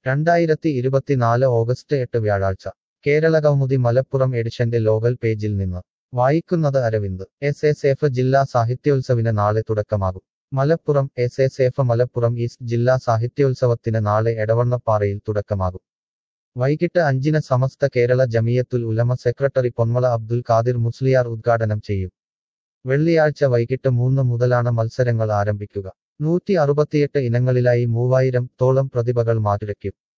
രണ്ടായിരത്തി ഇരുപത്തിനാല് ഓഗസ്റ്റ് എട്ട് വ്യാഴാഴ്ച കേരള കൗമുദി മലപ്പുറം എഡിഷന്റെ ലോകൽ പേജിൽ നിന്ന് വായിക്കുന്നത് അരവിന്ദ് എസ് എസ് എഫ് ജില്ലാ സാഹിത്യോത്സവിന് നാളെ തുടക്കമാകും Malappuram S S F Malappuram east ജില്ലാ സാഹിത്യോത്സവത്തിന് നാളെ എടവണ്ണപ്പാറയിൽ തുടക്കമാകും വൈകിട്ട് അഞ്ചിന് സമസ്ത കേരള ജമിയത്തുൽ ഉലമ സെക്രട്ടറി പൊന്മള അബ്ദുൽ ഖാദിർ മുസ്ലിയാർ ഉദ്ഘാടനം ചെയ്യും വെള്ളിയാഴ്ച വൈകിട്ട് മൂന്ന് മുതലാണ് മത്സരങ്ങൾ ആരംഭിക്കുക നൂറ്റി അറുപത്തിയെട്ട് ഇനങ്ങളിലായി മൂവായിരം തോളം പ്രതിഭകൾ മാറ്റുരയ്ക്കും